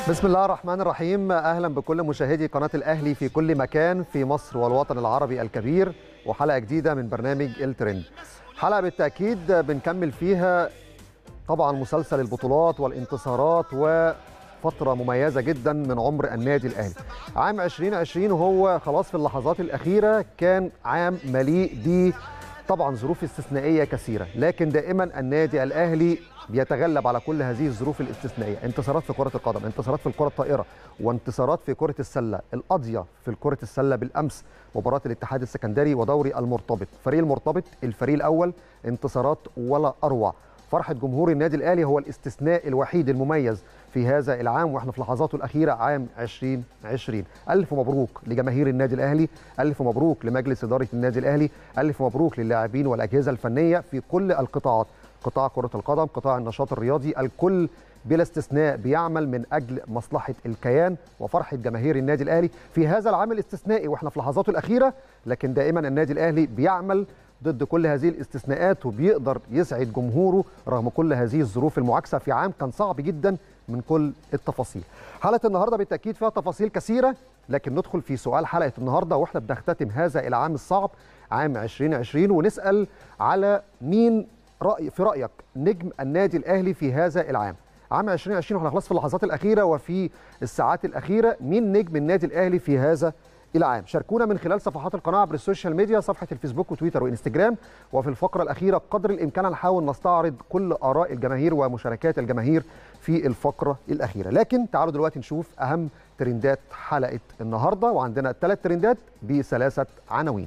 بسم الله الرحمن الرحيم اهلا بكل مشاهدي قناه الاهلي في كل مكان في مصر والوطن العربي الكبير وحلقه جديده من برنامج الترند حلقه بالتاكيد بنكمل فيها طبعا مسلسل البطولات والانتصارات وفتره مميزه جدا من عمر النادي الاهلي عام 2020 وهو خلاص في اللحظات الاخيره كان عام مليء ب طبعا ظروف استثنائيه كثيره لكن دائما النادي الاهلي بيتغلب على كل هذه الظروف الاستثنائيه انتصارات في كره القدم انتصارات في الكره الطائره وانتصارات في كره السله القاضيه في كره السله بالامس مباراه الاتحاد السكندري ودوري المرتبط فريق المرتبط الفريق الاول انتصارات ولا اروع فرحه جمهور النادي الاهلي هو الاستثناء الوحيد المميز في هذا العام واحنا في لحظاته الاخيره عام 2020 الف مبروك لجماهير النادي الاهلي الف مبروك لمجلس اداره النادي الاهلي الف مبروك للاعبين والاجهزه الفنيه في كل القطاعات قطاع كره القدم قطاع النشاط الرياضي الكل بلا استثناء بيعمل من اجل مصلحه الكيان وفرحه جماهير النادي الاهلي في هذا العام الاستثنائي واحنا في لحظاته الاخيره لكن دائما النادي الاهلي بيعمل ضد كل هذه الاستثناءات وبيقدر يسعد جمهوره رغم كل هذه الظروف المعاكسه في عام كان صعب جدا من كل التفاصيل. حلقه النهارده بالتاكيد فيها تفاصيل كثيره لكن ندخل في سؤال حلقه النهارده واحنا بنختتم هذا العام الصعب عام 2020 ونسال على مين رأي في رايك نجم النادي الاهلي في هذا العام. عام 2020 واحنا خلاص في اللحظات الاخيره وفي الساعات الاخيره مين نجم النادي الاهلي في هذا العام شاركونا من خلال صفحات القناه عبر السوشيال ميديا صفحه الفيسبوك وتويتر وانستجرام وفي الفقره الاخيره قدر الامكان نحاول نستعرض كل اراء الجماهير ومشاركات الجماهير في الفقره الاخيره لكن تعالوا دلوقتي نشوف اهم ترندات حلقه النهارده وعندنا ثلاث ترندات بثلاثه عناوين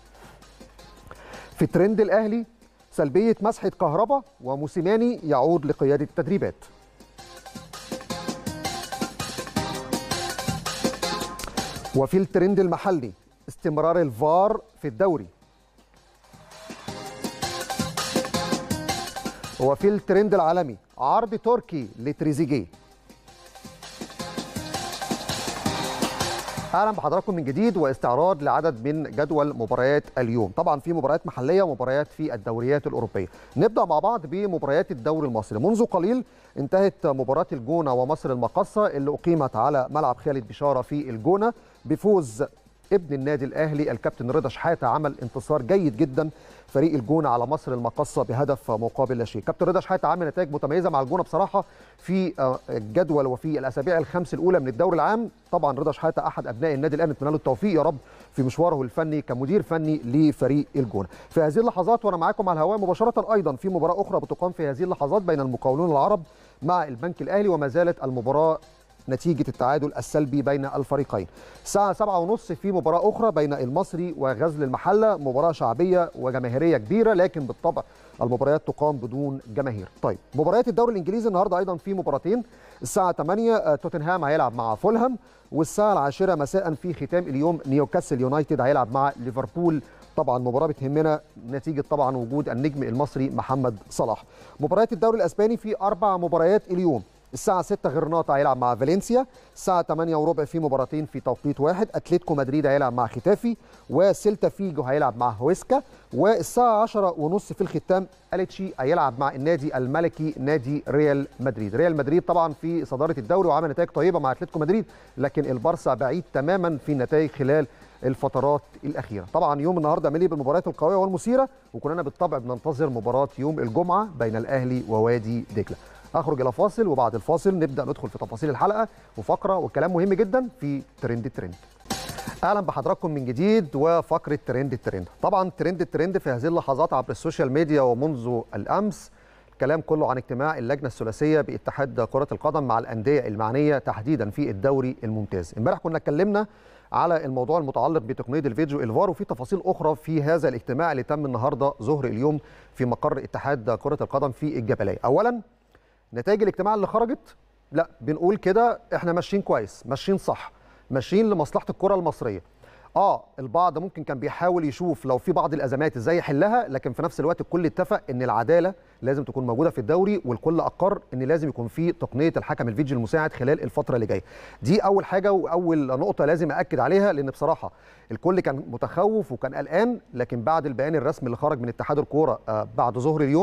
في ترند الاهلي سلبيه مسحه كهربا وموسيماني يعود لقياده التدريبات وفي الترند المحلي استمرار الفار في الدوري وفي الترند العالمي عرض تركي لتريزيجيه اهلا بحضراتكم من جديد واستعراض لعدد من جدول مباريات اليوم طبعا في مباريات محليه ومباريات في الدوريات الاوروبيه نبدا مع بعض بمباريات الدوري المصري منذ قليل انتهت مباراه الجونه ومصر المقصه اللي اقيمت على ملعب خالد بشاره في الجونه بفوز ابن النادي الاهلي الكابتن رضا شحاته عمل انتصار جيد جدا فريق الجونه على مصر المقصه بهدف مقابل لا شيء كابتن رضا شحاته عمل نتائج متميزه مع الجونه بصراحه في الجدول وفي الاسابيع الخمس الاولى من الدوري العام طبعا رضا شحاته احد ابناء النادي الاهلي نتمنى له التوفيق يا رب في مشواره الفني كمدير فني لفريق الجونه في هذه اللحظات وانا معاكم على الهواء مباشره ايضا في مباراه اخرى بتقام في هذه اللحظات بين المقاولون العرب مع البنك الاهلي وما زالت المباراه نتيجة التعادل السلبي بين الفريقين الساعة 7:30 في مباراة أخرى بين المصري وغزل المحلة مباراة شعبية وجماهيرية كبيرة لكن بالطبع المباريات تقام بدون جماهير طيب مباريات الدوري الإنجليزي النهاردة أيضا في مباراتين الساعة 8 توتنهام هيلعب مع فولهام والساعة العاشرة مساء في ختام اليوم نيوكاسل يونايتد هيلعب مع ليفربول طبعا مباراه بتهمنا نتيجه طبعا وجود النجم المصري محمد صلاح مباريات الدوري الاسباني في اربع مباريات اليوم الساعة 6 غرناطة هيلعب مع فالنسيا، الساعة 8 وربع في مباراتين في توقيت واحد، أتلتيكو مدريد هيلعب مع ختافي، وسيلتا فيجو هيلعب مع هويسكا، والساعة 10 ونص في الختام أليتشي هيلعب مع النادي الملكي نادي ريال مدريد، ريال مدريد طبعا في صدارة الدوري وعمل نتائج طيبة مع أتلتيكو مدريد، لكن البارسا بعيد تماما في النتائج خلال الفترات الاخيره طبعا يوم النهارده مليء بالمباريات القويه والمثيره وكلنا بالطبع بننتظر مباراه يوم الجمعه بين الاهلي ووادي دجله اخرج الى فاصل وبعد الفاصل نبدا ندخل في تفاصيل الحلقه وفقره وكلام مهم جدا في ترند الترند اهلا بحضراتكم من جديد وفقره ترند الترند طبعا ترند الترند في هذه اللحظات عبر السوشيال ميديا ومنذ الامس الكلام كله عن اجتماع اللجنه الثلاثيه باتحاد كره القدم مع الانديه المعنيه تحديدا في الدوري الممتاز امبارح كنا اتكلمنا على الموضوع المتعلق بتقنيه الفيديو الفار وفي تفاصيل اخرى في هذا الاجتماع اللي تم النهارده ظهر اليوم في مقر اتحاد كره القدم في الجبليه اولا نتائج الاجتماع اللي خرجت لا بنقول كده احنا ماشيين كويس ماشيين صح ماشيين لمصلحه الكره المصريه اه البعض ممكن كان بيحاول يشوف لو في بعض الازمات ازاي يحلها لكن في نفس الوقت الكل اتفق ان العداله لازم تكون موجوده في الدوري والكل اقر ان لازم يكون في تقنيه الحكم الفيديو المساعد خلال الفتره اللي جايه دي اول حاجه واول نقطه لازم اكد عليها لان بصراحه الكل كان متخوف وكان قلقان لكن بعد البيان الرسمي اللي خرج من اتحاد الكوره بعد ظهر اليوم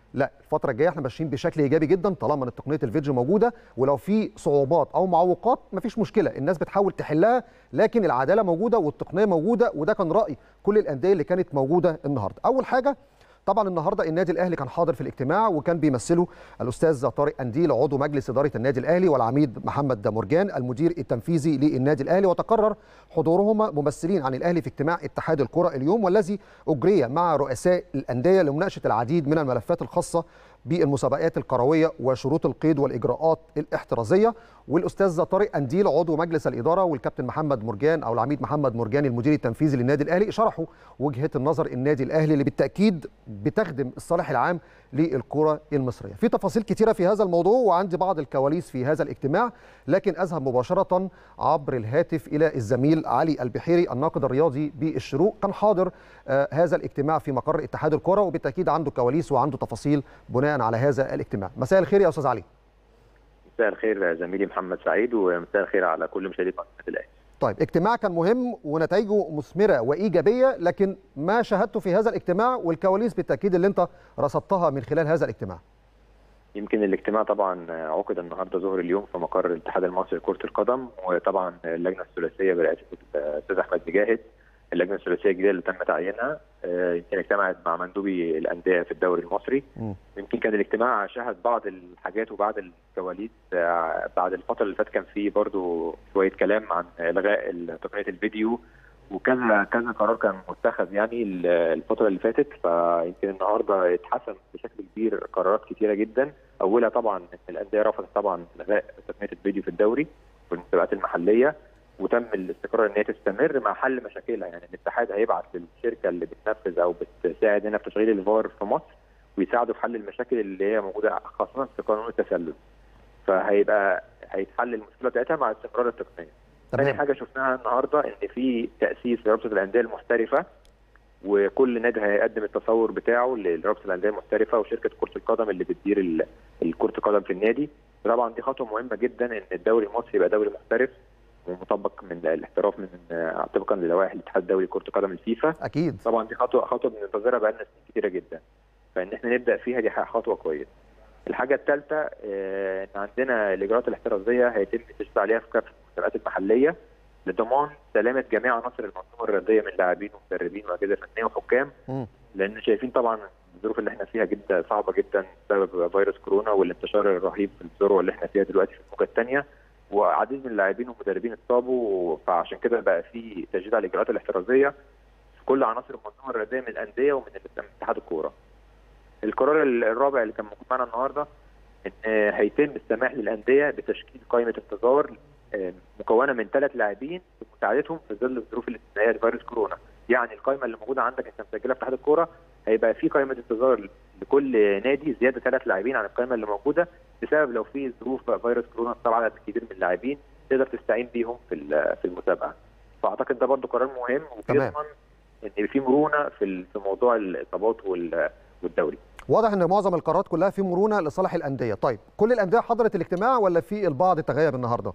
لا الفتره الجايه احنا ماشيين بشكل ايجابي جدا طالما ان تقنيه الفيديو موجوده ولو في صعوبات او معوقات مفيش مشكله الناس بتحاول تحلها لكن العداله موجوده والتقنيه موجوده وده كان راي كل الانديه اللي كانت موجوده النهارده اول حاجه طبعا النهارده النادي الاهلي كان حاضر في الاجتماع وكان بيمثله الاستاذ طارق انديل عضو مجلس اداره النادي الاهلي والعميد محمد مرجان المدير التنفيذي للنادي الاهلي وتقرر حضورهما ممثلين عن الاهلي في اجتماع اتحاد الكره اليوم والذي اجري مع رؤساء الانديه لمناقشه العديد من الملفات الخاصه بالمسابقات الكرويه وشروط القيد والاجراءات الاحترازيه والاستاذ طارق انديل عضو مجلس الاداره والكابتن محمد مرجان او العميد محمد مرجان المدير التنفيذي للنادي الاهلي شرحوا وجهه النظر النادي الاهلي اللي بالتاكيد بتخدم الصالح العام للكره المصريه. في تفاصيل كثيره في هذا الموضوع وعندي بعض الكواليس في هذا الاجتماع لكن اذهب مباشره عبر الهاتف الى الزميل علي البحيري الناقد الرياضي بالشروق كان حاضر آه هذا الاجتماع في مقر اتحاد الكره وبالتاكيد عنده كواليس وعنده تفاصيل بناء على هذا الاجتماع. مساء الخير يا استاذ علي. مساء الخير زميلي محمد سعيد ومساء الخير على كل مشاهدي قناه الاهلي. طيب اجتماع كان مهم ونتائجه مثمره وايجابيه لكن ما شاهدته في هذا الاجتماع والكواليس بالتاكيد اللي انت رصدتها من خلال هذا الاجتماع. يمكن الاجتماع طبعا عقد النهارده ظهر اليوم في مقر الاتحاد المصري لكره القدم وطبعا اللجنه الثلاثيه برئاسه الاستاذ احمد مجاهد اللجنه الثلاثيه الجديده اللي تم تعيينها يمكن اجتمعت مع مندوبي الانديه في الدوري المصري يمكن كان الاجتماع شهد بعض الحاجات وبعض الكواليس بعد الفتره اللي فاتت كان في برضو شويه كلام عن الغاء تقنيه الفيديو وكذا كذا قرار كان متخذ يعني الفتره اللي فاتت فيمكن النهارده اتحسم بشكل كبير قرارات كثيره جدا اولها طبعا ان الانديه رفضت طبعا الغاء تقنيه الفيديو في الدوري في المسابقات المحليه وتم الاستقرار ان هي تستمر مع حل مشاكلها يعني الاتحاد هيبعت للشركه اللي بتنفذ او بتساعد هنا في تشغيل الفار في مصر ويساعدوا في حل المشاكل اللي هي موجوده خاصه في قانون التسلل فهيبقى هيتحل المشكله بتاعتها مع استمرار التقنيه. ثاني حاجه شفناها النهارده ان في تاسيس لرابطه الانديه المحترفه وكل نادي هيقدم التصور بتاعه لرابطه الانديه المحترفه وشركه كره القدم اللي بتدير كره القدم في النادي طبعا دي خطوه مهمه جدا ان الدوري المصري يبقى دوري محترف ومطبق من الاحتراف من طبقا للوائح الاتحاد الدولي لكره القدم الفيفا اكيد طبعا دي خطوه خطوه بننتظرها بقى لنا سنين كتيره جدا فان احنا نبدا فيها دي خطوه كويسه الحاجه الثالثه ان عندنا الاجراءات الاحترازيه هيتم التشديد عليها في كافه المسابقات المحليه لضمان سلامه جميع عناصر المنظومه الرياضيه من لاعبين ومدربين واجهزه فنيه وحكام لان شايفين طبعا الظروف اللي احنا فيها جدا صعبه جدا بسبب فيروس كورونا والانتشار الرهيب في الذروه اللي احنا فيها دلوقتي في الموجه الثانيه وعديد من اللاعبين والمدربين اتصابوا فعشان كده بقى في تشديد على الاجراءات الاحترازيه في كل عناصر المنظومه الرياضيه من الانديه ومن اتحاد الكوره. القرار الرابع اللي كان موجود معانا النهارده ان هيتم السماح للانديه بتشكيل قائمه انتظار مكونه من ثلاث لاعبين بمساعدتهم في ظل الظروف الاستثنائيه لفيروس كورونا، يعني القائمه اللي موجوده عندك انت مسجلها في اتحاد الكوره هيبقى في قائمه انتظار لكل نادي زياده ثلاث لاعبين عن القائمه اللي موجوده بسبب لو في ظروف فيروس كورونا طبعا عدد كبير من اللاعبين تقدر تستعين بيهم في في المسابقه. فاعتقد ده برضو قرار مهم وبيضمن ان في مرونه في في موضوع الاصابات والدوري. واضح ان معظم القرارات كلها في مرونه لصالح الانديه، طيب كل الانديه حضرت الاجتماع ولا في البعض تغيب النهارده؟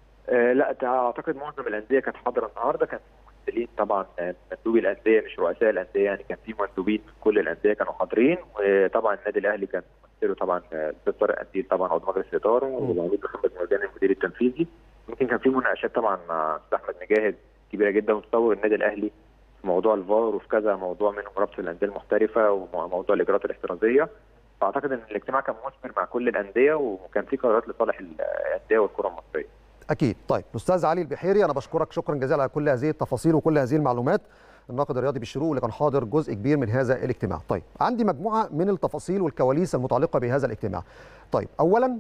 آه لا اعتقد معظم الانديه كانت حاضره النهارده كان ممثلين طبعا مندوبي الانديه مش رؤساء الانديه يعني كان في مندوبين من كل الانديه كانوا حاضرين وطبعا النادي الاهلي كان ممثله طبعا الاستاذ طارق انديل طبعا عضو مجلس الاداره والعميد محمد مرجان المدير التنفيذي يمكن كان في مناقشات طبعا مع استاذ احمد مجاهد كبيره جدا وتطور النادي الاهلي في موضوع الفار وفي كذا موضوع منهم رابطه الانديه المحترفه وموضوع الاجراءات الاحترازيه فاعتقد ان الاجتماع كان مثمر مع كل الانديه وكان في قرارات لصالح الانديه والكره المصريه. اكيد طيب الاستاذ علي البحيري انا بشكرك شكرا جزيلا على كل هذه التفاصيل وكل هذه المعلومات الناقد الرياضي بالشروق اللي كان حاضر جزء كبير من هذا الاجتماع طيب عندي مجموعه من التفاصيل والكواليس المتعلقه بهذا الاجتماع طيب اولا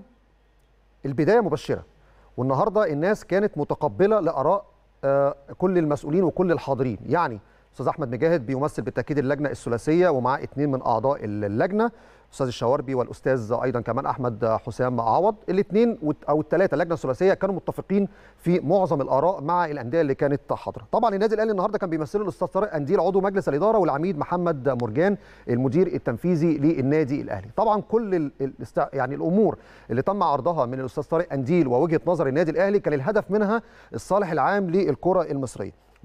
البدايه مبشره والنهارده الناس كانت متقبله لاراء آه كل المسؤولين وكل الحاضرين يعني استاذ احمد مجاهد بيمثل بالتاكيد اللجنه الثلاثيه ومعاه اثنين من اعضاء اللجنه استاذ الشواربي والاستاذ ايضا كمان احمد حسام عوض الاثنين او الثلاثه اللجنه الثلاثيه كانوا متفقين في معظم الاراء مع الانديه اللي كانت حاضره طبعا النادي الاهلي النهارده كان بيمثله الاستاذ طارق انديل عضو مجلس الاداره والعميد محمد مرجان المدير التنفيذي للنادي الاهلي طبعا كل يعني الامور اللي تم عرضها من الاستاذ طارق انديل ووجهه نظر النادي الاهلي كان الهدف منها الصالح العام للكره المصريه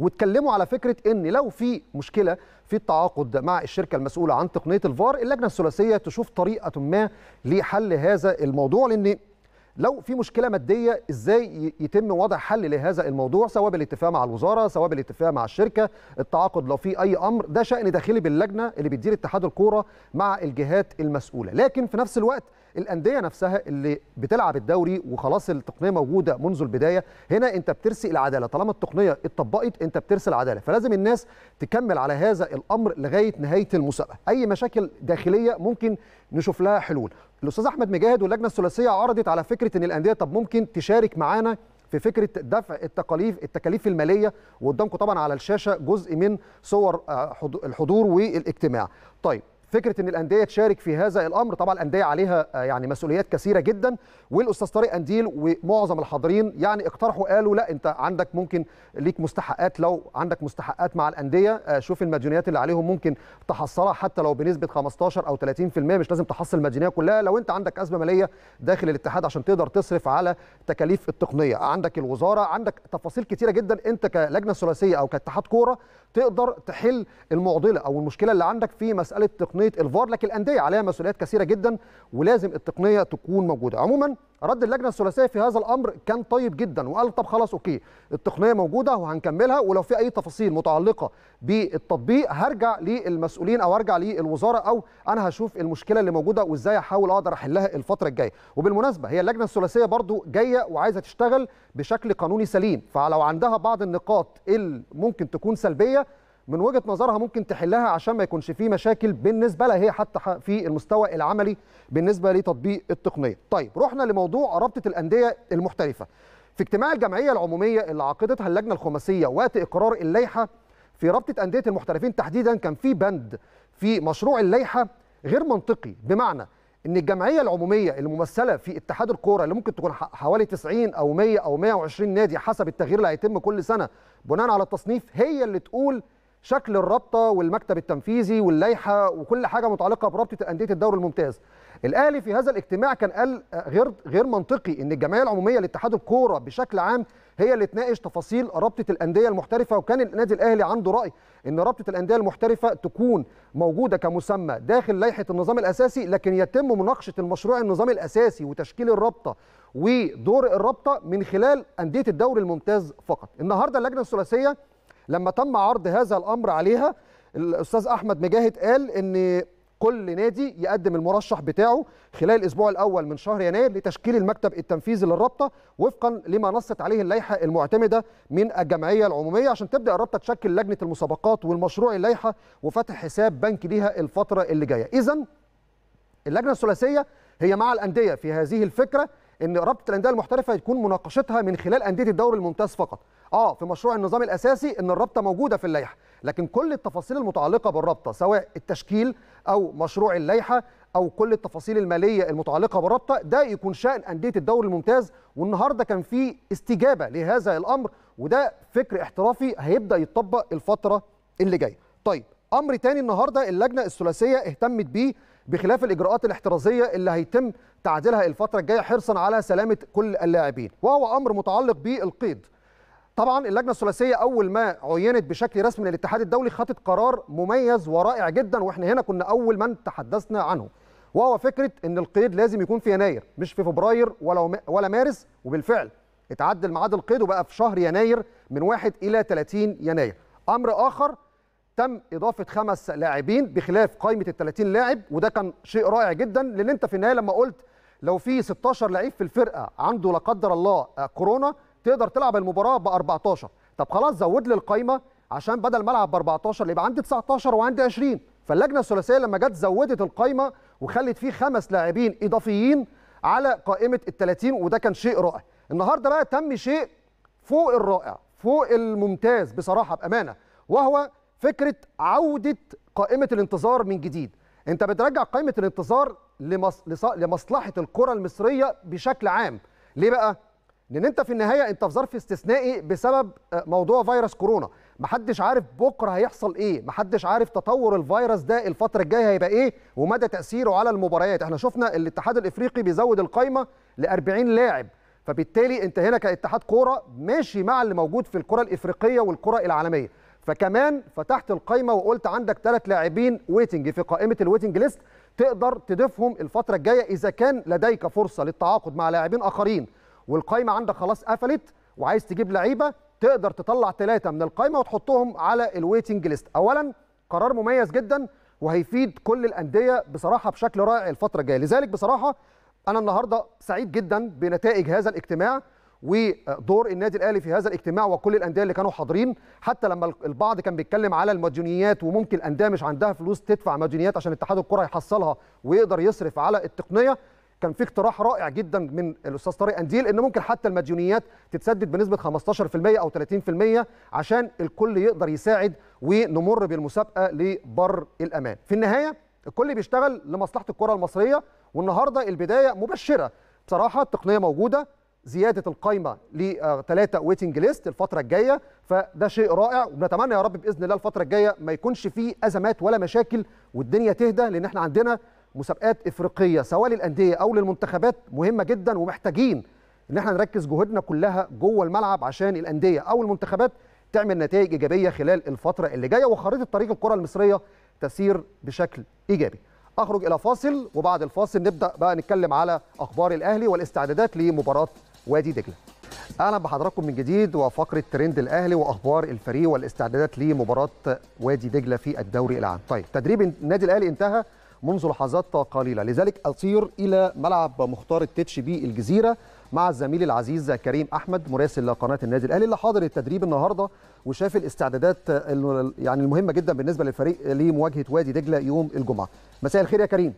واتكلموا على فكره ان لو في مشكله في التعاقد مع الشركه المسؤوله عن تقنيه الفار اللجنه الثلاثيه تشوف طريقه ما لحل هذا الموضوع لان لو في مشكله ماديه ازاي يتم وضع حل لهذا الموضوع سواء بالاتفاق مع الوزاره سواء بالاتفاق مع الشركه التعاقد لو في اي امر ده شان داخلي باللجنه اللي بتدير اتحاد الكوره مع الجهات المسؤوله لكن في نفس الوقت الانديه نفسها اللي بتلعب الدوري وخلاص التقنيه موجوده منذ البدايه هنا انت بترسي العداله طالما التقنيه اتطبقت انت بترسي العداله فلازم الناس تكمل على هذا الامر لغايه نهايه المسابقه اي مشاكل داخليه ممكن نشوف لها حلول الاستاذ احمد مجاهد واللجنه الثلاثيه عرضت على فكره ان الانديه طب ممكن تشارك معانا في فكره دفع التكاليف التكاليف الماليه وقدامكم طبعا على الشاشه جزء من صور الحضور والاجتماع طيب فكره ان الانديه تشارك في هذا الامر طبعا الانديه عليها يعني مسؤوليات كثيره جدا والاستاذ طارق انديل ومعظم الحاضرين يعني اقترحوا قالوا لا انت عندك ممكن ليك مستحقات لو عندك مستحقات مع الانديه شوف المديونيات اللي عليهم ممكن تحصلها حتى لو بنسبه 15 او 30% مش لازم تحصل المديونيه كلها لو انت عندك ازمه ماليه داخل الاتحاد عشان تقدر تصرف على تكاليف التقنيه عندك الوزاره عندك تفاصيل كثيره جدا انت كلجنه ثلاثيه او كاتحاد كوره تقدر تحل المعضله او المشكله اللي عندك في مساله تقنيه الفار لكن الانديه عليها مسؤوليات كثيره جدا ولازم التقنيه تكون موجوده عموما رد اللجنه الثلاثيه في هذا الامر كان طيب جدا وقال طب خلاص اوكي التقنيه موجوده وهنكملها ولو في اي تفاصيل متعلقه بالتطبيق هرجع للمسؤولين او ارجع للوزاره او انا هشوف المشكله اللي موجوده وازاي احاول اقدر احلها الفتره الجايه وبالمناسبه هي اللجنه الثلاثيه برضو جايه وعايزه تشتغل بشكل قانوني سليم فلو عندها بعض النقاط اللي ممكن تكون سلبيه من وجهه نظرها ممكن تحلها عشان ما يكونش فيه مشاكل بالنسبه لها هي حتى في المستوى العملي بالنسبه لتطبيق التقنيه. طيب رحنا لموضوع رابطه الانديه المحترفه. في اجتماع الجمعيه العموميه اللي عقدتها اللجنه الخماسيه وقت اقرار اللائحه في رابطه انديه المحترفين تحديدا كان في بند في مشروع اللائحه غير منطقي بمعنى ان الجمعيه العموميه الممثله في اتحاد الكوره اللي ممكن تكون حوالي 90 او 100 او 120 نادي حسب التغيير اللي هيتم كل سنه بناء على التصنيف هي اللي تقول شكل الرابطه والمكتب التنفيذي واللائحه وكل حاجه متعلقه برابطه انديه الدوري الممتاز. الاهلي في هذا الاجتماع كان قال غير غير منطقي ان الجمعيه العموميه لاتحاد الكوره بشكل عام هي اللي تناقش تفاصيل رابطه الانديه المحترفه وكان النادي الاهلي عنده راي ان رابطه الانديه المحترفه تكون موجوده كمسمى داخل لائحه النظام الاساسي لكن يتم مناقشه المشروع النظامي الاساسي وتشكيل الرابطه ودور الرابطه من خلال انديه الدوري الممتاز فقط. النهارده اللجنه الثلاثيه لما تم عرض هذا الامر عليها الاستاذ احمد مجاهد قال ان كل نادي يقدم المرشح بتاعه خلال الاسبوع الاول من شهر يناير لتشكيل المكتب التنفيذي للرابطه وفقا لما نصت عليه اللائحه المعتمده من الجمعيه العموميه عشان تبدا الرابطه تشكل لجنه المسابقات والمشروع اللائحه وفتح حساب بنكي ليها الفتره اللي جايه. اذا اللجنه الثلاثيه هي مع الانديه في هذه الفكره ان رابطه الانديه المحترفه يكون مناقشتها من خلال انديه الدوري الممتاز فقط. اه في مشروع النظام الاساسي ان الرابطه موجوده في اللائحه لكن كل التفاصيل المتعلقه بالرابطه سواء التشكيل او مشروع اللائحه او كل التفاصيل الماليه المتعلقه بالرابطه ده يكون شان انديه الدوري الممتاز والنهارده كان في استجابه لهذا الامر وده فكر احترافي هيبدا يتطبق الفتره اللي جايه طيب امر تاني النهارده اللجنه الثلاثيه اهتمت بيه بخلاف الاجراءات الاحترازيه اللي هيتم تعديلها الفتره الجايه حرصا على سلامه كل اللاعبين وهو امر متعلق بالقيد طبعا اللجنه الثلاثيه اول ما عينت بشكل رسمي من الاتحاد الدولي خدت قرار مميز ورائع جدا واحنا هنا كنا اول من تحدثنا عنه وهو فكره ان القيد لازم يكون في يناير مش في فبراير ولا ولا مارس وبالفعل اتعدل ميعاد القيد وبقى في شهر يناير من 1 الى 30 يناير امر اخر تم اضافه خمس لاعبين بخلاف قائمه ال 30 لاعب وده كان شيء رائع جدا لان انت في النهايه لما قلت لو في 16 لعيب في الفرقه عنده لا قدر الله كورونا تقدر تلعب المباراه ب 14 طب خلاص زود لي القايمه عشان بدل ما العب ب 14 يبقى عندي 19 وعندي 20 فاللجنه الثلاثيه لما جت زودت القايمه وخلت فيه خمس لاعبين اضافيين على قائمه ال 30 وده كان شيء رائع النهارده بقى تم شيء فوق الرائع فوق الممتاز بصراحه بامانه وهو فكره عوده قائمه الانتظار من جديد انت بترجع قائمه الانتظار لمص... لمصلحه الكره المصريه بشكل عام ليه بقى لان انت في النهايه انت في ظرف استثنائي بسبب موضوع فيروس كورونا محدش عارف بكره هيحصل ايه محدش عارف تطور الفيروس ده الفتره الجايه هيبقى ايه ومدى تاثيره على المباريات احنا شفنا الاتحاد الافريقي بيزود القايمه ل 40 لاعب فبالتالي انت هنا كاتحاد كوره ماشي مع اللي موجود في الكره الافريقيه والكره العالميه فكمان فتحت القايمه وقلت عندك ثلاث لاعبين ويتنج في قائمه الويتنج ليست تقدر تضيفهم الفتره الجايه اذا كان لديك فرصه للتعاقد مع لاعبين اخرين والقايمه عندك خلاص قفلت وعايز تجيب لعيبه تقدر تطلع ثلاثه من القايمه وتحطهم على الويتنج ليست اولا قرار مميز جدا وهيفيد كل الانديه بصراحه بشكل رائع الفتره الجايه لذلك بصراحه انا النهارده سعيد جدا بنتائج هذا الاجتماع ودور النادي الاهلي في هذا الاجتماع وكل الانديه اللي كانوا حاضرين حتى لما البعض كان بيتكلم على المديونيات وممكن الانديه مش عندها فلوس تدفع مديونيات عشان اتحاد الكره يحصلها ويقدر يصرف على التقنيه كان في اقتراح رائع جدا من الاستاذ طارق انديل ان ممكن حتى المديونيات تتسدد بنسبه 15% او 30% عشان الكل يقدر يساعد ونمر بالمسابقه لبر الامان. في النهايه الكل بيشتغل لمصلحه الكره المصريه والنهارده البدايه مبشره بصراحه التقنيه موجوده زياده القايمه لثلاثه ويتنج ليست الفتره الجايه فده شيء رائع وبنتمنى يا رب باذن الله الفتره الجايه ما يكونش فيه ازمات ولا مشاكل والدنيا تهدى لان احنا عندنا مسابقات افريقيه سواء للانديه او للمنتخبات مهمه جدا ومحتاجين ان احنا نركز جهودنا كلها جوه الملعب عشان الانديه او المنتخبات تعمل نتائج ايجابيه خلال الفتره اللي جايه وخريطه طريق الكره المصريه تسير بشكل ايجابي. اخرج الى فاصل وبعد الفاصل نبدا بقى نتكلم على اخبار الاهلي والاستعدادات لمباراه وادي دجله. اهلا بحضراتكم من جديد وفقره ترند الاهلي واخبار الفريق والاستعدادات لمباراه وادي دجله في الدوري العام. طيب تدريب النادي الاهلي انتهى منذ لحظات قليله لذلك اطير الى ملعب مختار التتش بالجزيره مع الزميل العزيز كريم احمد مراسل قناه النادي الاهلي اللي حاضر التدريب النهارده وشاف الاستعدادات يعني المهمه جدا بالنسبه للفريق لمواجهه وادي دجله يوم الجمعه. مساء الخير يا كريم.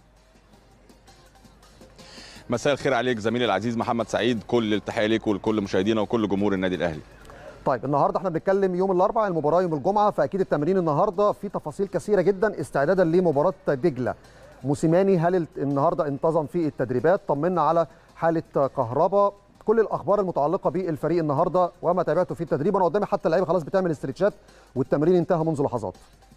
مساء الخير عليك زميلي العزيز محمد سعيد كل التحيه ليك ولكل مشاهدينا وكل جمهور النادي الاهلي. طيب النهارده احنا بنتكلم يوم الاربعاء المباراه يوم الجمعه فاكيد التمرين النهارده في تفاصيل كثيره جدا استعدادا لمباراه دجله. موسيماني هل النهارده انتظم في التدريبات؟ طمنا على حاله كهرباء كل الاخبار المتعلقه بالفريق النهارده وما تابعته في التدريب انا قدامي حتى اللعيبه خلاص بتعمل استرتشات والتمرين انتهى منذ لحظات.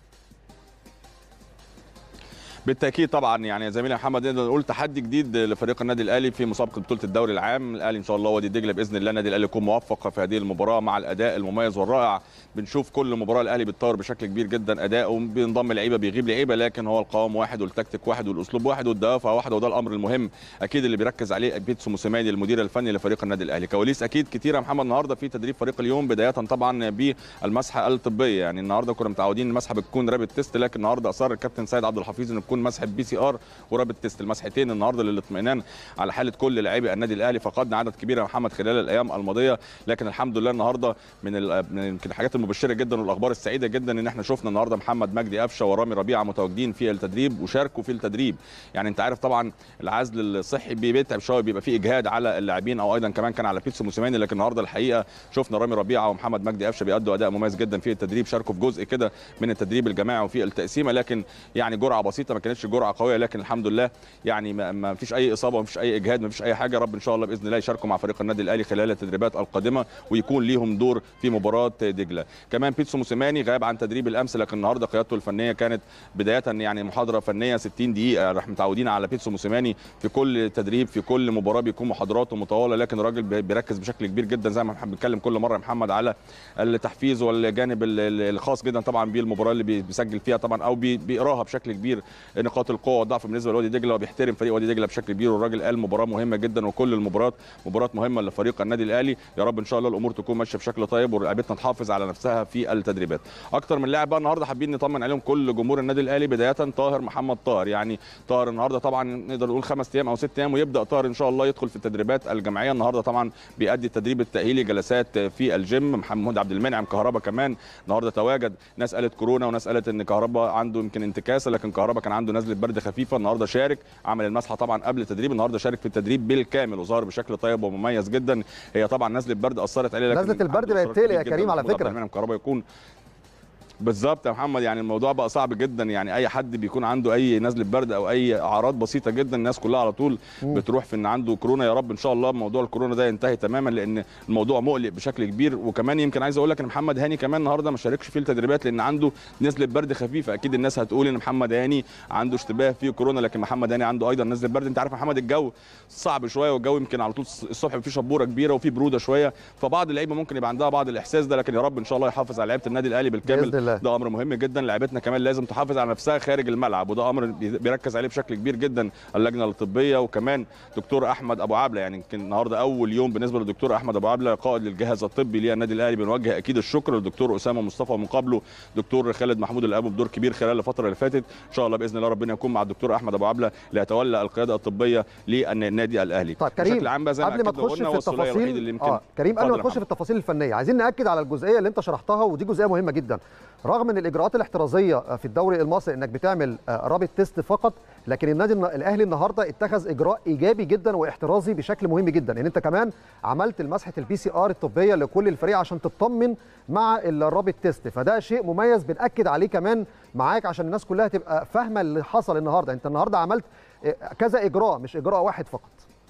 بالتاكيد طبعا يعني زميلي محمد نقدر نقول تحدي جديد لفريق النادي الاهلي في مسابقه بطوله الدوري العام الاهلي ان شاء الله وادي دجله باذن الله النادي الاهلي يكون موفق في هذه المباراه مع الاداء المميز والرائع بنشوف كل مباراه الاهلي بيتطور بشكل كبير جدا اداؤه بينضم لعيبه بيغيب لعيبه لكن هو القوام واحد والتكتيك واحد والاسلوب واحد والدوافع واحد وده الامر المهم اكيد اللي بيركز عليه بيتسو موسيماني المدير الفني لفريق النادي الاهلي كواليس اكيد كتيره محمد النهارده في تدريب فريق اليوم بدايه طبعا بالمسحه الطبيه يعني النهارده كنا متعودين المسحه بتكون رابط تيست لكن النهارده اصر الكابتن سيد عبد الحفيظ ان تكون مسحه بي سي ار ورابط تيست المسحتين النهارده للاطمئنان على حاله كل لاعبي النادي الاهلي فقدنا عدد كبير يا محمد خلال الايام الماضيه لكن الحمد لله النهارده من يمكن الحاجات المبشره جدا والاخبار السعيده جدا ان احنا شفنا النهارده محمد مجدي قفشه ورامي ربيعه متواجدين في التدريب وشاركوا في التدريب يعني انت عارف طبعا العزل الصحي بيتعب شويه بيبقى فيه اجهاد على اللاعبين او ايضا كمان كان على بيتسو موسيماني لكن النهارده الحقيقه شفنا رامي ربيعه ومحمد مجدي قفشه بيأدوا اداء مميز جدا في التدريب شاركوا في جزء كده من التدريب الجماعي وفي التقسيمه لكن يعني جرعه بسيطه ما كانتش جرعه قويه لكن الحمد لله يعني ما, ما فيش اي اصابه ما فيش اي اجهاد ما فيش اي حاجه رب ان شاء الله باذن الله يشاركوا مع فريق النادي الاهلي خلال التدريبات القادمه ويكون ليهم دور في مباراه دجله كمان بيتسو موسيماني غاب عن تدريب الامس لكن النهارده قيادته الفنيه كانت بدايه يعني محاضره فنيه 60 دقيقه راح متعودين على بيتسو موسيماني في كل تدريب في كل مباراه بيكون محاضراته مطوله لكن الراجل بيركز بشكل كبير جدا زي ما بنتكلم كل مره يا محمد على التحفيز والجانب الخاص جدا طبعا بالمباراه اللي بيسجل فيها طبعا او بيقراها بشكل كبير نقاط القوه والضعف بالنسبه لوادي دجله وبيحترم فريق وادي دجله بشكل كبير والراجل قال مباراه مهمه جدا وكل المباريات مباريات مهمه لفريق النادي الاهلي يا رب ان شاء الله الامور تكون ماشيه بشكل طيب ولاعيبتنا تحافظ على نفسها في التدريبات اكتر من لاعب بقى النهارده حابين نطمن عليهم كل جمهور النادي الاهلي بدايه طاهر محمد طاهر يعني طاهر النهارده طبعا نقدر نقول خمس ايام او ست ايام ويبدا طاهر ان شاء الله يدخل في التدريبات الجماعيه النهارده طبعا بيأدي التدريب التاهيلي جلسات في الجيم محمود عبد المنعم كهربا كمان النهارده تواجد ناس قالت كورونا وناس قالت ان كهربا عنده يمكن انتكاسه لكن كهربا كان عنده نزله برد خفيفه النهارده شارك عمل المسحه طبعا قبل التدريب النهارده شارك في التدريب بالكامل وظهر بشكل طيب ومميز جدا هي طبعا نزله برد اثرت عليه لكن نزله البرد بقت تقلق يا كريم على فكره كهربا يكون بالظبط يا محمد يعني الموضوع بقى صعب جدا يعني اي حد بيكون عنده اي نزله برد او اي اعراض بسيطه جدا الناس كلها على طول مم. بتروح في ان عنده كورونا يا رب ان شاء الله موضوع الكورونا ده ينتهي تماما لان الموضوع مقلق بشكل كبير وكمان يمكن عايز اقول لك ان محمد هاني كمان النهارده ما شاركش في التدريبات لان عنده نزله برد خفيفه اكيد الناس هتقول ان محمد هاني عنده اشتباه في كورونا لكن محمد هاني عنده ايضا نزله برد انت عارف محمد الجو صعب شويه والجو يمكن على طول الصبح في شبوره كبيره وفي بروده شويه فبعض اللعيبه ممكن يبقى عندها بعض الاحساس ده لكن يا رب ان شاء الله يحافظ على لعيبه النادي الاهلي بالكامل بإذن الله. ده امر مهم جدا لعيبتنا كمان لازم تحافظ على نفسها خارج الملعب وده امر بي- بيركز عليه بشكل كبير جدا اللجنه الطبيه وكمان دكتور احمد ابو عبله يعني يمكن النهارده اول يوم بالنسبه للدكتور احمد ابو عبله قائد للجهاز الطبي للنادي الاهلي بنوجه اكيد الشكر للدكتور اسامه مصطفى ومقابله دكتور خالد محمود اللي قام بدور كبير خلال الفتره اللي فاتت ان شاء الله باذن الله ربنا يكون مع الدكتور احمد ابو عبله اللي هيتولى القياده الطبيه للنادي الاهلي طيب كريم بشكل عام بقى زي ما قبل ما أكدنا تخش وقلنا في هو السولية الوحيد اللي التفاصيل يمكن اه كريم قبل ما اتفضل يا نخش في محمد. التفاصيل الفنيه عايزين ناكد على الجزئيه اللي انت شرحتها ودي جزئيه مهمه جدا رغم ان الاجراءات الاحترازيه في الدوري المصري انك بتعمل آه، رابط تيست فقط لكن النادي الن- الاهلي النهارده اتخذ اجراء ايجابي جدا واحترازي بشكل مهم جدا ان انت كمان عملت مسحه البي سي ار الطبيه لكل الفريق عشان تطمن مع الرابط تيست فده شيء مميز بناكد عليه كمان معاك عشان الناس كلها تبقى فاهمه اللي حصل النهارده انت النهارده عملت آه، كذا اجراء مش اجراء واحد فقط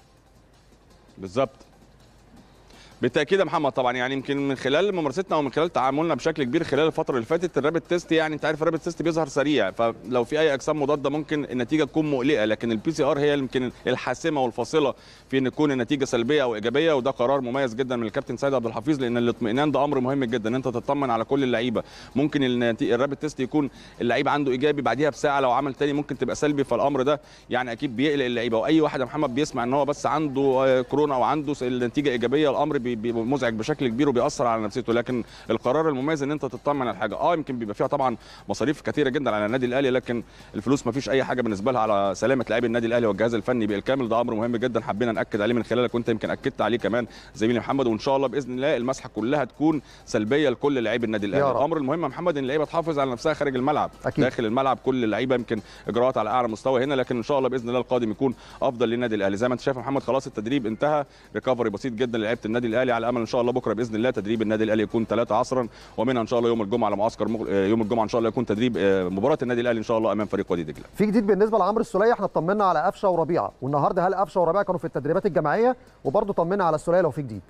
بالظبط بالتاكيد يا محمد طبعا يعني يمكن من خلال ممارستنا ومن خلال تعاملنا بشكل كبير خلال الفتره اللي فاتت الرابط تيست يعني انت عارف الرابط تيست بيظهر سريع فلو في اي اجسام مضاده ممكن النتيجه تكون مقلقه لكن البي سي ار هي يمكن الحاسمه والفاصله في ان تكون النتيجه سلبيه او ايجابيه وده قرار مميز جدا من الكابتن سيد عبد الحفيظ لان الاطمئنان ده امر مهم جدا ان انت تطمن على كل اللعيبه ممكن النتي- الرابط تيست يكون اللعيب عنده ايجابي بعديها بساعه لو عمل تاني ممكن تبقى سلبي فالامر ده يعني اكيد بيقلق اللعيبه واي واحد يا محمد بيسمع ان هو بس عنده آه، كورونا او عنده س- النتيجه ايجابيه الامر بي- بيبقى مزعج بشكل كبير وبيأثر على نفسيته لكن القرار المميز ان انت تطمن على حاجه اه يمكن بيبقى فيها طبعا مصاريف كثيره جدا على النادي الاهلي لكن الفلوس ما فيش اي حاجه بالنسبه لها على سلامه لاعبي النادي الاهلي والجهاز الفني بالكامل ده امر مهم جدا حبينا ناكد عليه من خلالك وانت يمكن اكدت عليه كمان زميلي محمد وان شاء الله باذن الله المسحه كلها تكون سلبيه لكل لاعبي النادي الاهلي رب. الامر المهم يا محمد ان اللعيبه تحافظ على نفسها خارج الملعب أكيد. داخل الملعب كل اللعيبه يمكن اجراءات على اعلى مستوى هنا لكن ان شاء الله باذن الله القادم يكون افضل للنادي الاهلي زي ما انت شايف يا محمد خلاص التدريب انتهى ريكفري بسيط جدا للعيبه النادي الاهلي على امل ان شاء الله بكره باذن الله تدريب النادي الاهلي يكون 3 عصرا ومنها ان شاء الله يوم الجمعه على معسكر مغ... آه، يوم الجمعه ان شاء الله يكون تدريب آه، مباراه النادي الاهلي ان شاء الله امام فريق وادي دجله في جديد بالنسبه لعمرو السوليه احنا اطمنا على قفشه وربيعه والنهارده هل قفشه وربيعه كانوا في التدريبات الجماعيه وبرضه طمنا على السوليه لو في جديد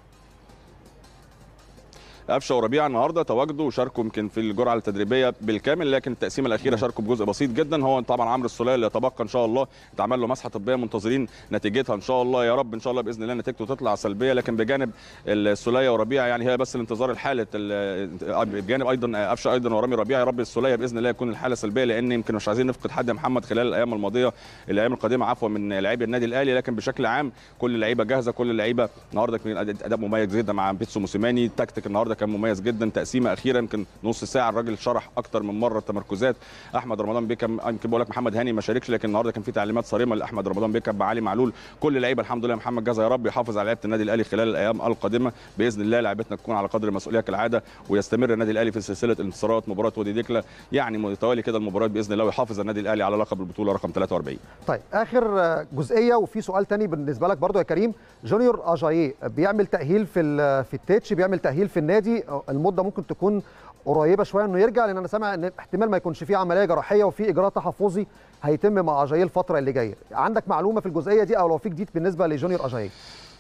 قفشه وربيعه النهارده تواجدوا وشاركوا يمكن في الجرعه التدريبيه بالكامل لكن التقسيمه الاخيره شاركوا بجزء بسيط جدا هو طبعا عمرو السوليه اللي يتبقى ان شاء الله اتعمل له مسحه طبيه منتظرين نتيجتها ان شاء الله يا رب ان شاء الله باذن الله نتيجته تطلع سلبيه لكن بجانب السوليه وربيعه يعني هي بس الانتظار الحاله ال- بجانب ايضا قفشه ايضا ورامي ربيعه يا رب السوليه باذن الله يكون الحاله سلبيه لان يمكن مش عايزين نفقد حد يا محمد خلال الايام الماضيه الايام القادمه عفوا من لاعبي النادي الاهلي لكن بشكل عام كل اللعيبه جاهزه كل اللعيبه النهارده كان اداء مميز جدا مع بيتسو موسيماني التكتيك النهارده كان مميز جدا تقسيمه اخيره يمكن نص ساعه الراجل شرح اكتر من مره التمركزات احمد رمضان بيكم يمكن بقول لك محمد هاني ما شاركش لكن النهارده كان في تعليمات صارمه لاحمد رمضان بيكم بعلي معلول كل اللعيبه الحمد لله محمد جازا يا رب يحافظ على لعيبه النادي الاهلي خلال الايام القادمه باذن الله لعيبتنا تكون على قدر المسؤوليه كالعاده ويستمر النادي الاهلي في سلسله الانتصارات مباراه وادي دجله يعني متوالي كده المباريات باذن الله ويحافظ النادي الاهلي على لقب البطوله رقم 43 طيب اخر آه، جزئيه وفي سؤال تاني بالنسبه لك برضو يا كريم جونيور اجاييه بيعمل تاهيل في ال- في التتش بيعمل تاهيل في النادي آه، المده ممكن تكون قريبه شويه انه يرجع لان انا سامع ان احتمال ما يكونش فيه عمليه جراحيه وفي اجراء تحفظي هيتم مع اجاييه الفتره اللي جايه عندك معلومه في الجزئيه دي او لو في جديد بالنسبه لجونيور اجاييه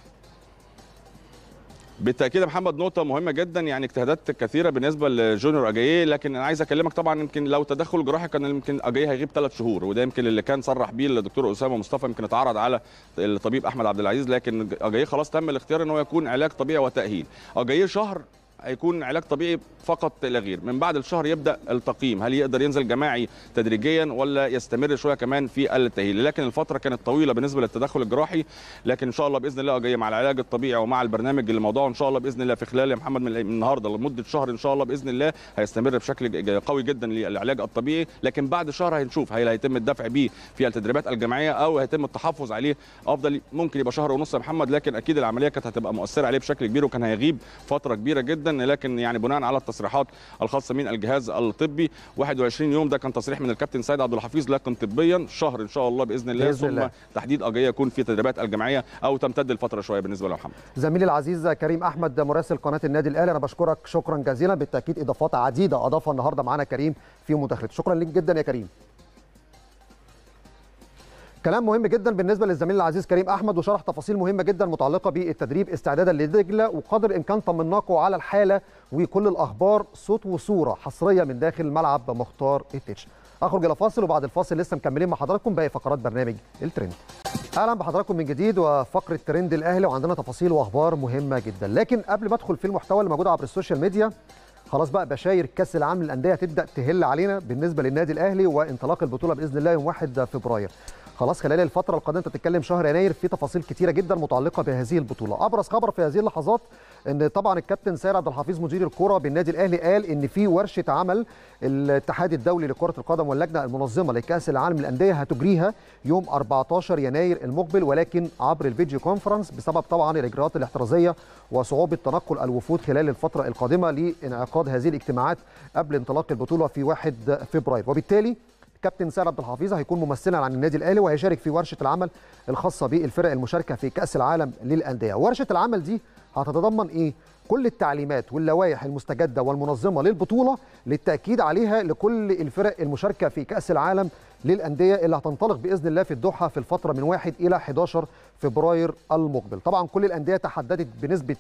بالتاكيد يا محمد نقطه مهمه جدا يعني اجتهادات كثيره بالنسبه لجونيور اجاييه لكن انا عايز اكلمك طبعا يمكن لو تدخل جراحي كان يمكن اجاييه هيغيب ثلاث شهور وده يمكن اللي كان صرح بيه الدكتور اسامه مصطفى يمكن اتعرض على الطبيب احمد عبد العزيز لكن اجاييه خلاص تم الاختيار ان هو يكون علاج طبيعي وتاهيل اجاييه شهر هيكون علاج طبيعي فقط لا غير من بعد الشهر يبدا التقييم هل يقدر ينزل جماعي تدريجيا ولا يستمر شويه كمان في التاهيل لكن الفتره كانت طويله بالنسبه للتدخل الجراحي لكن ان شاء الله باذن الله جايه مع العلاج الطبيعي ومع البرنامج اللي موضوعه ان شاء الله باذن الله في خلال يا محمد من النهارده لمده شهر ان شاء الله باذن الله هيستمر بشكل ج- قوي جدا للعلاج الطبيعي لكن بعد شهر هنشوف هل هيتم الدفع بيه في التدريبات الجماعيه او هيتم التحفظ عليه افضل ممكن يبقى شهر ونص يا محمد لكن اكيد العمليه كانت هتبقى مؤثره عليه بشكل كبير وكان هيغيب فتره كبيره جدا جدا لكن يعني بناء على التصريحات الخاصه من الجهاز الطبي 21 يوم ده كان تصريح من الكابتن سيد عبد الحفيظ لكن طبيا شهر ان شاء الله باذن الله بإذن ثم الله. تحديد اجيه يكون في تدريبات الجماعيه او تمتد الفتره شويه بالنسبه لمحمد زميلي العزيز كريم احمد مراسل قناه النادي الاهلي انا بشكرك شكرا جزيلا بالتاكيد اضافات عديده اضافها النهارده معانا كريم في مداخلته شكرا ليك جدا يا كريم كلام مهم جدا بالنسبه للزميل العزيز كريم احمد وشرح تفاصيل مهمه جدا متعلقه بالتدريب استعدادا لدجله وقدر الامكان طمناكم على الحاله وكل الاخبار صوت وصوره حصريه من داخل ملعب مختار التتش اخرج الى فاصل وبعد الفاصل لسه مكملين مع حضراتكم باقي فقرات برنامج الترند اهلا بحضراتكم من جديد وفقره ترند الاهلي وعندنا تفاصيل واخبار مهمه جدا لكن قبل ما ادخل في المحتوى اللي موجود عبر السوشيال ميديا خلاص بقى بشاير كاس العالم للانديه تبدا تهل علينا بالنسبه للنادي الاهلي وانطلاق البطوله باذن الله يوم 1 فبراير خلاص خلال الفتره القادمه انت بتتكلم شهر يناير في تفاصيل كتيره جدا متعلقه بهذه البطوله ابرز خبر في هذه اللحظات ان طبعا الكابتن سير عبد الحفيظ مدير الكره بالنادي الاهلي قال ان في ورشه عمل الاتحاد الدولي لكره القدم واللجنه المنظمه لكاس العالم للانديه هتجريها يوم 14 يناير المقبل ولكن عبر الفيديو كونفرنس بسبب طبعا الاجراءات الاحترازيه وصعوبه تنقل الوفود خلال الفتره القادمه لانعقاد هذه الاجتماعات قبل انطلاق البطوله في 1 فبراير وبالتالي كابتن سير عبد الحفيظ هيكون ممثلا عن النادي الاهلي وهيشارك في ورشه العمل الخاصه بالفرق المشاركه في كاس العالم للانديه ورشه العمل دي هتتضمن ايه كل التعليمات واللوائح المستجده والمنظمه للبطوله للتاكيد عليها لكل الفرق المشاركه في كاس العالم للانديه اللي هتنطلق باذن الله في الدوحه في الفتره من 1 الى 11 فبراير المقبل طبعا كل الانديه تحددت بنسبه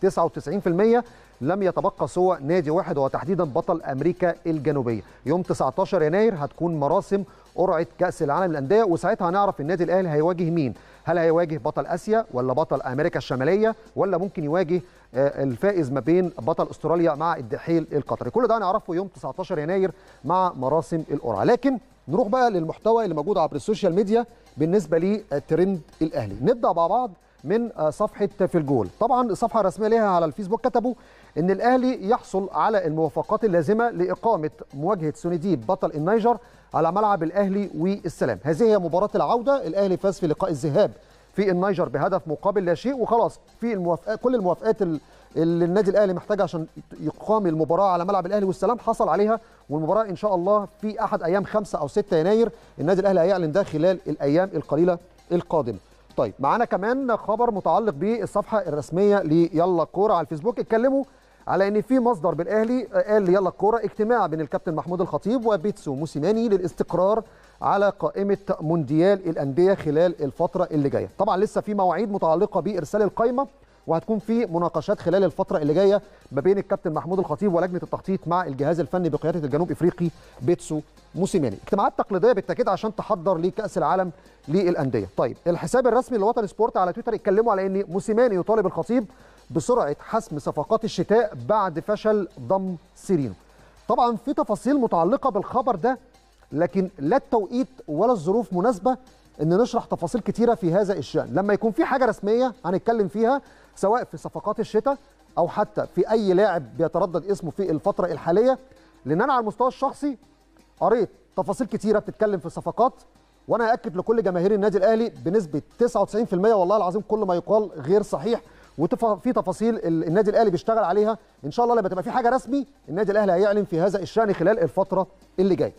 99% لم يتبقى سوى نادي واحد وهو تحديدا بطل امريكا الجنوبيه يوم 19 يناير هتكون مراسم قرعه كاس العالم للانديه وساعتها هنعرف النادي الاهلي هيواجه مين هل هيواجه بطل اسيا ولا بطل امريكا الشماليه ولا ممكن يواجه آه، الفائز ما بين بطل استراليا مع الدحيل القطري كل ده هنعرفه يوم 19 يناير مع مراسم القرعه لكن نروح بقى للمحتوى اللي موجود عبر السوشيال ميديا بالنسبه لترند الاهلي نبدا مع بعض من آه، صفحه في الجول طبعا الصفحه الرسميه ليها على الفيسبوك كتبوا ان الاهلي يحصل على الموافقات اللازمه لاقامه مواجهه سونيديب بطل النيجر على ملعب الاهلي والسلام هذه هي مباراه العوده الاهلي فاز في لقاء الذهاب في النيجر بهدف مقابل لا شيء وخلاص في الموافقات كل الموافقات ال- اللي النادي الاهلي محتاجها عشان يقام المباراه على ملعب الاهلي والسلام حصل عليها والمباراه ان شاء الله في احد ايام 5 او 6 يناير النادي الاهلي هيعلن ده خلال الايام القليله القادمه طيب معانا كمان خبر متعلق بالصفحه الرسميه ليلا كوره على الفيسبوك اتكلموا على ان في مصدر بالاهلي قال ليلا الكوره اجتماع بين الكابتن محمود الخطيب وبيتسو موسيماني للاستقرار على قائمه مونديال الانديه خلال الفتره اللي جايه طبعا لسه في مواعيد متعلقه بارسال القائمه وهتكون في مناقشات خلال الفتره اللي جايه ما بين الكابتن محمود الخطيب ولجنه التخطيط مع الجهاز الفني بقياده الجنوب افريقي بيتسو موسيماني اجتماعات تقليديه بالتاكيد عشان تحضر لكاس العالم للانديه طيب الحساب الرسمي لوطن سبورت على تويتر اتكلموا على ان موسيماني يطالب الخطيب بسرعه حسم صفقات الشتاء بعد فشل ضم سيرينو طبعا في تفاصيل متعلقه بالخبر ده لكن لا التوقيت ولا الظروف مناسبه ان نشرح تفاصيل كتيره في هذا الشان لما يكون في حاجه رسميه هنتكلم فيها سواء في صفقات الشتاء او حتى في اي لاعب بيتردد اسمه في الفتره الحاليه لان انا على المستوى الشخصي قريت تفاصيل كتيره بتتكلم في الصفقات وانا اكد لكل جماهير النادي الاهلي بنسبه 99% والله العظيم كل ما يقال غير صحيح وفي تفاصيل ال- النادي الاهلي بيشتغل عليها ان شاء الله لما تبقى في حاجه رسمي النادي الاهلي هيعلن في هذا الشان خلال الفتره اللي جايه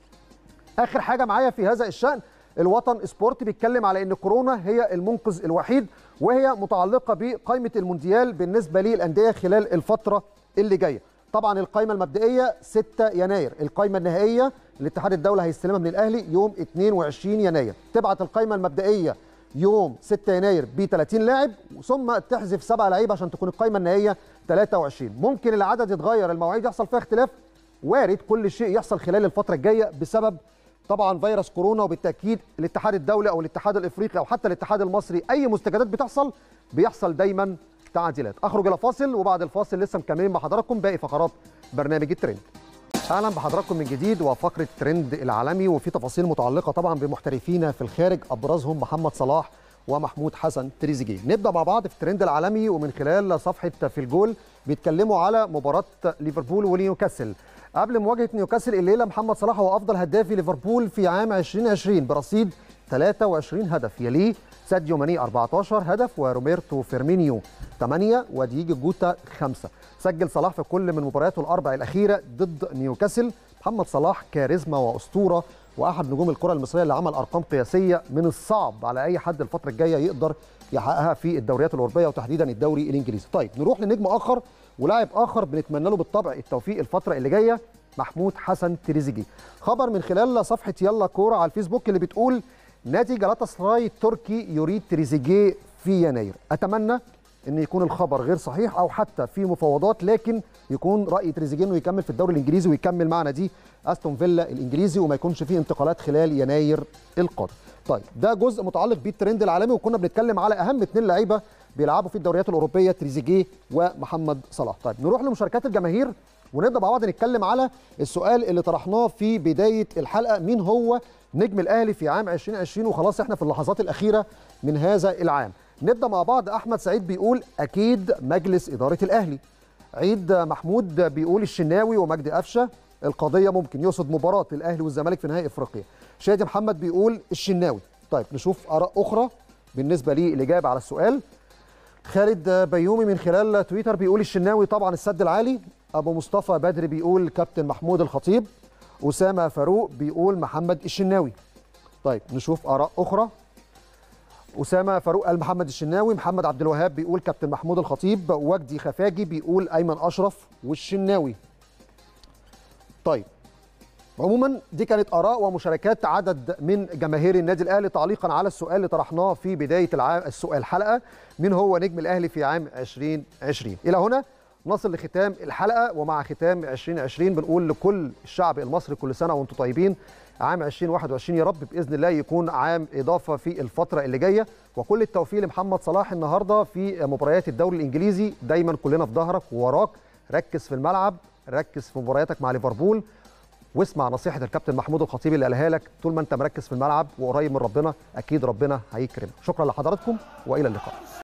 اخر حاجه معايا في هذا الشان الوطن سبورت بيتكلم على ان كورونا هي المنقذ الوحيد وهي متعلقه بقائمه المونديال بالنسبه للانديه خلال الفتره اللي جايه طبعا القائمه المبدئيه 6 يناير القائمه النهائيه الاتحاد الدولي هيستلمها من الاهلي يوم 22 يناير تبعت القائمه المبدئيه يوم 6 يناير ب 30 لاعب ثم تحذف سبع لعيبه عشان تكون القائمه النهائيه 23 ممكن العدد يتغير المواعيد يحصل فيها اختلاف وارد كل شيء يحصل خلال الفتره الجايه بسبب طبعا فيروس كورونا وبالتاكيد الاتحاد الدولي او الاتحاد الافريقي او حتى الاتحاد المصري اي مستجدات بتحصل بيحصل دايما تعديلات اخرج الى فاصل وبعد الفاصل لسه مكملين مع حضراتكم باقي فقرات برنامج الترند اهلا بحضراتكم من جديد وفقره ترند العالمي وفي تفاصيل متعلقه طبعا بمحترفين في الخارج ابرزهم محمد صلاح ومحمود حسن تريزيجيه نبدا مع بعض في الترند العالمي ومن خلال صفحه في الجول بيتكلموا على مباراه ليفربول ونيوكاسل قبل مواجهه نيوكاسل الليله محمد صلاح هو افضل هدافي ليفربول في عام 2020 برصيد 23 هدف يليه ساديو ماني 14 هدف وروبرتو فيرمينيو 8 ودييجي جوتا 5 سجل صلاح في كل من مبارياته الاربع الاخيره ضد نيوكاسل محمد صلاح كاريزما واسطوره واحد نجوم الكره المصريه اللي عمل ارقام قياسيه من الصعب على اي حد الفتره الجايه يقدر يحققها في الدوريات الاوروبيه وتحديدا الدوري الانجليزي طيب نروح لنجم اخر ولاعب اخر بنتمنى له بالطبع التوفيق الفتره اللي جايه محمود حسن تريزيجيه خبر من خلال صفحه يلا كوره على الفيسبوك اللي بتقول نادي جلاتا سراي التركي يريد تريزيجيه في يناير اتمنى ان يكون الخبر غير صحيح او حتى في مفاوضات لكن يكون راي تريزيجيه انه يكمل في الدوري الانجليزي ويكمل مع نادي استون فيلا الانجليزي وما يكونش فيه انتقالات خلال يناير القادم. طيب ده جزء متعلق بالترند العالمي وكنا بنتكلم على اهم اثنين لعيبه بيلعبوا في الدوريات الاوروبيه تريزيجيه ومحمد صلاح. طيب نروح لمشاركات الجماهير ونبدا مع بعض نتكلم على السؤال اللي طرحناه في بدايه الحلقه مين هو نجم الاهلي في عام 2020 وخلاص احنا في اللحظات الاخيره من هذا العام. نبدا مع بعض احمد سعيد بيقول اكيد مجلس اداره الاهلي. عيد محمود بيقول الشناوي ومجدي قفشه القضيه ممكن يقصد مباراه الاهلي والزمالك في نهائي افريقيا. شادي محمد بيقول الشناوي. طيب نشوف اراء اخرى بالنسبه للاجابه على السؤال. خالد بيومي من خلال تويتر بيقول الشناوي طبعا السد العالي ابو مصطفى بدري بيقول كابتن محمود الخطيب اسامه فاروق بيقول محمد الشناوي طيب نشوف اراء اخرى اسامه فاروق قال محمد الشناوي محمد عبد الوهاب بيقول كابتن محمود الخطيب وجدي خفاجي بيقول ايمن اشرف والشناوي طيب عموما دي كانت اراء ومشاركات عدد من جماهير النادي الاهلي تعليقا على السؤال اللي طرحناه في بدايه العام السؤال الحلقه مين هو نجم الاهلي في عام 2020 الى هنا نصل لختام الحلقه ومع ختام 2020 بنقول لكل الشعب المصري كل سنه وانتم طيبين عام 2021 يا رب باذن الله يكون عام اضافه في الفتره اللي جايه وكل التوفيق لمحمد صلاح النهارده في مباريات الدوري الانجليزي دايما كلنا في ظهرك ووراك ركز في الملعب ركز في مبارياتك مع ليفربول واسمع نصيحه الكابتن محمود الخطيب اللي قالها لك طول ما انت مركز في الملعب وقريب من ربنا اكيد ربنا هيكرمك شكرا لحضراتكم والى اللقاء